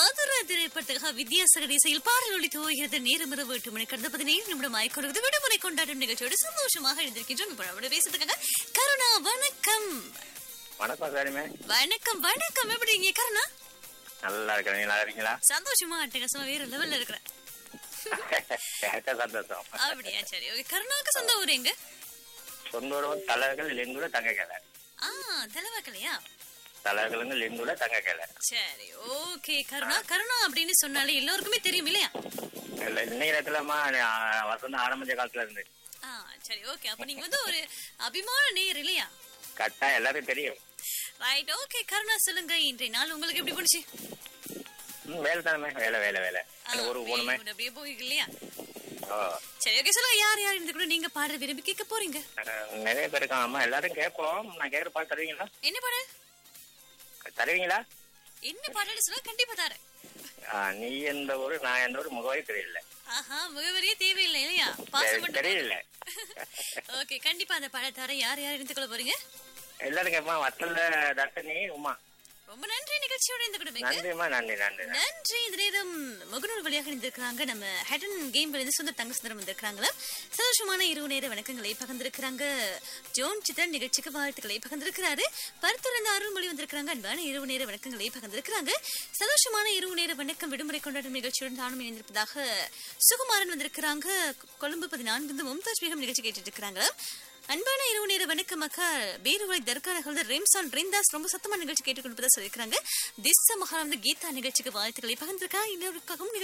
மதுரை திரைப்படத்துக்காக வித்யாசகர் இசையில் பாடல் ஒளி துவகிறது நேரம் இரவு எட்டு மணி கடந்த பதினேழு நிமிடம் ஆய்க்கொடுவது விடுமுறை கொண்டாடும் நிகழ்ச்சியோடு சந்தோஷமாக எழுந்திருக்கின்றோம் இப்போ நம்மளோட பேசுறதுக்காக கருணா வணக்கம் வணக்கம் சாரிமே வணக்கம் வணக்கம் எப்படி இருக்கீங்க கருணா நல்லா இருக்கிறேன் நீங்க நல்லா இருக்கீங்களா சந்தோஷமா அட்டகாசமா வேற லெவல்ல இருக்கிறேன் கேட்ட சந்தோஷம் அப்படியா சரி ஓகே கருணாக்கு சொந்த ஊர் எங்க சொந்த ஊர் தலைவர்கள் லிங்குல தங்க கேள ஆ தலைவாக்கலையா தலைவர்கள் லிங்குல தங்க கேள சரி ஓகே கருணா கருணா அப்படின்னு சொன்னாலே எல்லோருக்குமே தெரியும் இல்லையா இல்ல இன்னைக்கு நேரத்துலமா வசந்த ஆரம்பிச்ச காலத்துல இருந்து ஆ சரி ஓகே அப்ப நீங்க வந்து ஒரு அபிமான நேயர் இல்லையா கட்டா எல்லாருக்கும் தெரியும் ரைட் ஓகே கருணா சொல்லுங்க இன்றைய நாள் உங்களுக்கு எப்படி போணுச்சு ம், வேலை தானே வேலை வேலை வேலை அந்த ஊருக்கு போகணுமே வேலை அப்படியே போயிருக்கு இல்லையா ஓ சரி ஓகே சொல்லுங்க யார் யார் இருந்து கூட நீங்க பாடுற விரும்பி கேட்க போறீங்க அஹ், நிறைய பேர் இருக்காங்க அம்மா எல்லாரும் கேட்போம் நான் கேட்குற பாட்டு தருவீங்களா என்ன பாடல் தருவீங்களா என்ன பாடல் சொல்ல கண்டிப்பா தரேன் ஆ, நீ எந்த ஊரு நான் எந்த ஊரு முகவரி தெரியல ஆஹா முகவரியே தேவையில்லை இல்லையா பாசம் தெரி- மட்டும் தெரியல ஓகே கண்டிப்பா அந்த பாடல் தரேன் யார் யார் இருந்து கொள்ள போறீங்க எல்லாரும் கேட்போம் வத்தல்ல தர்ஷினி உமா ரொம்ப நன்றி நிகழ்ச்சியோட இருந்து கூட நன்றிம்மா நன்றி நன்றி நன்றி. நன்றி இந்த நேரம் முகநூல் வழியாக இருந்திருக்கிறாங்க நம்ம ஹெடன் கேம் இருந்து சுந்தர் தங்க சுந்தரம் வந்திருக்கிறாங்களா சந்தோஷமான இரவு நேர வணக்கங்களை பகிர்ந்திருக்கிறாங்க ஜோன் சித்ரன் நிகழ்ச்சிக்கு வாழ்த்துக்களை பகிர்ந்திருக்கிறாரு பருத்துறந்த அருள்மொழி வந்திருக்கிறாங்க அன்பான இரவு நேர வணக்கங்களை பகிர்ந்திருக்கிறாங்க சந்தோஷமான இரவு நேர வணக்கம் விடுமுறை கொண்டாடும் நிகழ்ச்சியுடன் தானும் இணைந்திருப்பதாக சுகுமாரன் வந்திருக்கிறாங்க கொழும்பு பதினான்கு மும்தாஜ் பேகம் நிகழ்ச்சி கேட்டுட்டு இருக்கிறாங்க அன்பான இரவு நேர வணக்கம் அக்கா பேருவாய் தர்கா நகர்ந்து ரிம்சான் ரிந்தாஸ் ரொம்ப சத்தமா நிகழ்ச்சி கேட்டுக்கொண்டு சொல்லியிருக்காங்க திஸ்ஸ மகாராம் கீதா நிகழ்ச்சிக்கு வாழ்த்துக்களை பகிர்ந்திருக்கா இன்னொருக்காகவும்